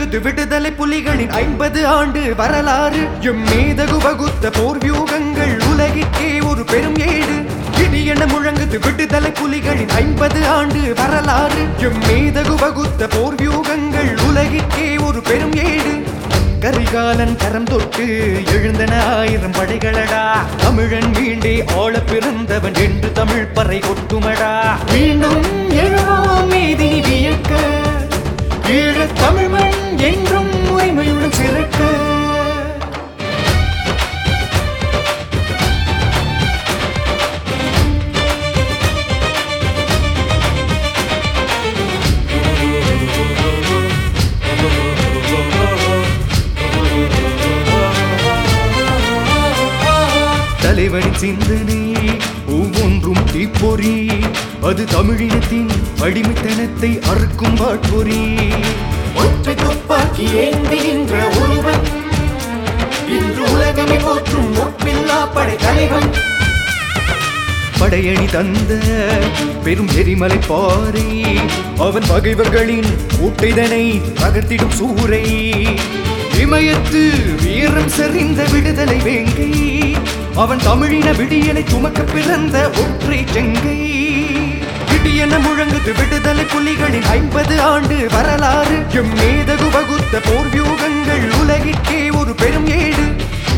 முழங்குது விடுதலை புலிகளின் ஐம்பது ஆண்டு வரலாறு எம் மீதகு வகுத்த போர் வியூகங்கள் உலகிற்கே ஒரு பெரும் ஏடு இடி என முழங்குது விடுதலை புலிகளின் ஐம்பது ஆண்டு வரலாறு எம் மீதகு வகுத்த போர் வியூகங்கள் உலகிற்கே ஒரு பெரும் ஏடு கரிகாலன் கரம் தொட்டு எழுந்தன ஆயிரம் படைகளடா தமிழன் மீண்டே ஆள பிறந்தவன் என்று தமிழ் பறை கொட்டுமடா மீண்டும் எழுவோம் மீதினி வியக்க ஈழத் தமிழ் மண் என்றும் உரிமையுடன் சிறக்க தலைவனின் சிந்தனை ஒவ்வொன்றும் தீப்பொறி அது தமிழினத்தின் அடிமைத்தனத்தை அறுக்கும் வாட்பொறி ஒற்றை துப்பாக்கி ஏந்தி நின்ற ஒருவன் இன்று உலகமே போற்றும் ஒப்பில்லா படை தலைவன் படையணி தந்த பெரும் எரிமலை பாறை அவன் பகைவர்களின் ஊட்டைதனை தகர்த்திடும் சூறை இமயத்து வீரம் செறிந்த விடுதலை வேங்கை அவன் தமிழின விடியலை சுமக்க பிறந்த ஒற்றை செங்கை விடியன முழங்குது விடுதலை புலிகளின் ஐம்பது ஆண்டு வரலாறு எம் மேதகு வகுத்த போர் வியூகங்கள் உலகிற்கே ஒரு பெரும் ஏடு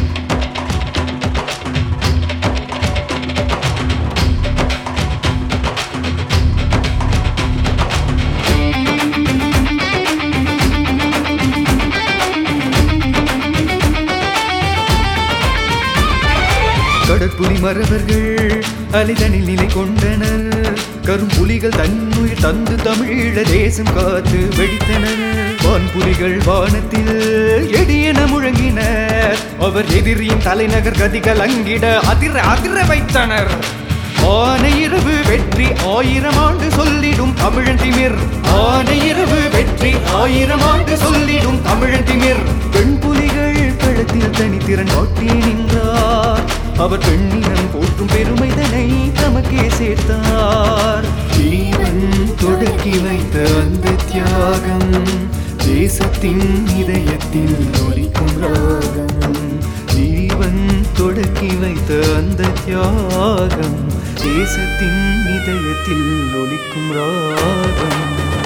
கடற்புலி மறவர்கள் அலைதனில் நிலை கொண்டனர் கரும்புலிகள் தன்னுயிர் தந்து தமிழீழ தேசம் காத்து வெடித்தனர் வான்புலிகள் வானத்தில் எடியென முழங்கினர் அவர் எதிரியின் தலைநகர் கதிகள் அங்கிட அதிர அதிர வைத்தனர் ஆன இரவு வெற்றி ஆயிரம் ஆண்டு சொல்லிடும் தமிழன் திமிர் ஆன இரவு வெற்றி ஆயிரம் ஆண்டு சொல்லிடும் தமிழன் திமிர் பெண் புலிகள் களத்தில் தனித்திறன் காட்டி நின்றார் அவர் பெண்ணினம் போற்றும் பெருமைதனை தமக்கே சேர்த்தார் ஜீவன் தொடக்கி வைத்த அந்த தியாகம் தேசத்தின் இதயத்தில் ஒலிக்கும் ராகம் ஜீவன் தொடக்கி வைத்த அந்த தியாகம் தேசத்தின் இதயத்தில் ஒலிக்கும் ராகம்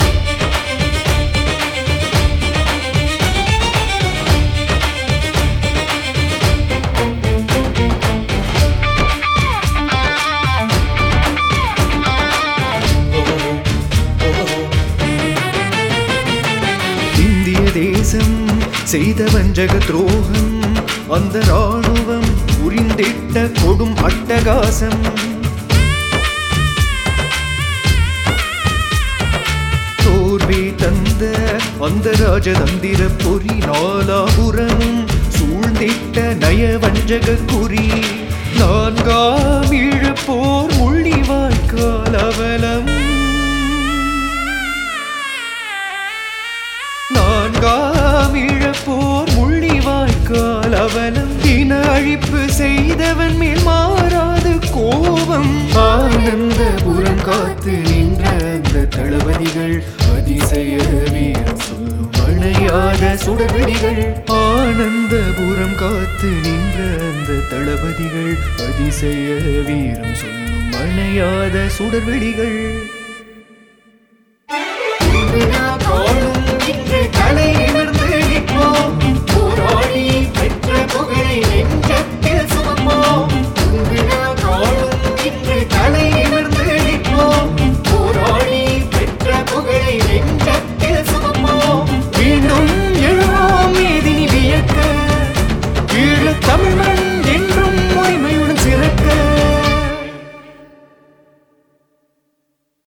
இந்திய தேசம் செய்த வஞ்சக துரோகம் அந்த ராணுவம் புரிந்திட்ட கொடும் அட்டகாசம் தோல்வி தந்த அந்த ராஜதந்திர பொறி நாலாபுரமும் சூழ்ந்திட்ட நய வஞ்சக குறி நான்காம் இழப்போர் முள்ளிவாய்க்கால் அவலம் நான்காம் இழப்போர் முள்ளிவாய்க்கால் அவலம் இன அழிப்பு செய்தவன் மேல் மாறாது கோபம் ஆனந்தபுரம் காத்து நின்ற அந்த தளபதிகள் அதிசய வீரம் சொல்லும் அணையாத சுடவெடிகள் ஆனந்தபுரம் காத்து நின்ற அந்த தளபதிகள் அதிசய வீரம் சொல்லும் அணையாத சுடர்வெடிகள்